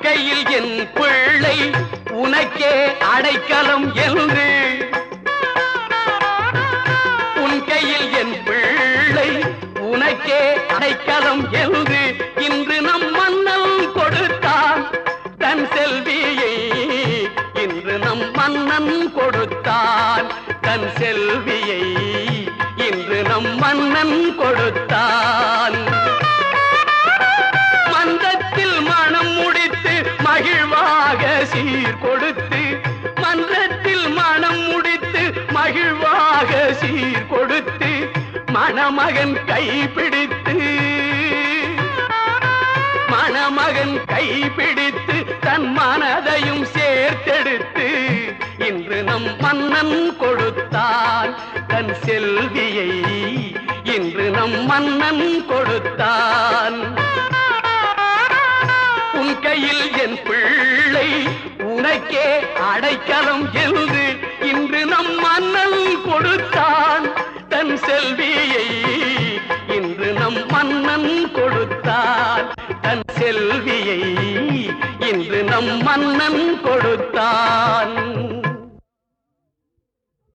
கையில் என் பிள்ளை உனக்கே அடைக்கலம் என்று உன் கையில் என் பிள்ளை உனக்கே அடைக்கலம் என்று இன்று நம் மன்னன் கொடுத்தான் தன் செல்வியை இன்று நம் மன்னன் கொடுத்தான் தன் செல்வியை இன்று நம் மன்னன் கொடுத்தான் மன்றத்தில் மனம் முடித்து மகிழ்வாக சீர் கொடுத்து மன்றத்தில் மனம் முடித்து மகிழ்வாக சீர் கொடுத்து மணமகன் கைப்பிடித்து மணமகன் கைப்பிடித்து தன் மனதையும் சேர்த்தெடுத்து இன்று நம் மன்னன் கொடுத்தான் தன் செல்வியை இன்று நம் மன்னன் கொடுத்தான் உன் கையில் என் பிள்ளை உனக்கே அடைக்கலம் என்று இன்று நம் மன்னன் கொடுத்தான் தன் செல்வியை இன்று நம் மன்னன் கொடுத்தான் தன் செல்வியை இன்று நம் மன்னன் கொடுத்தான்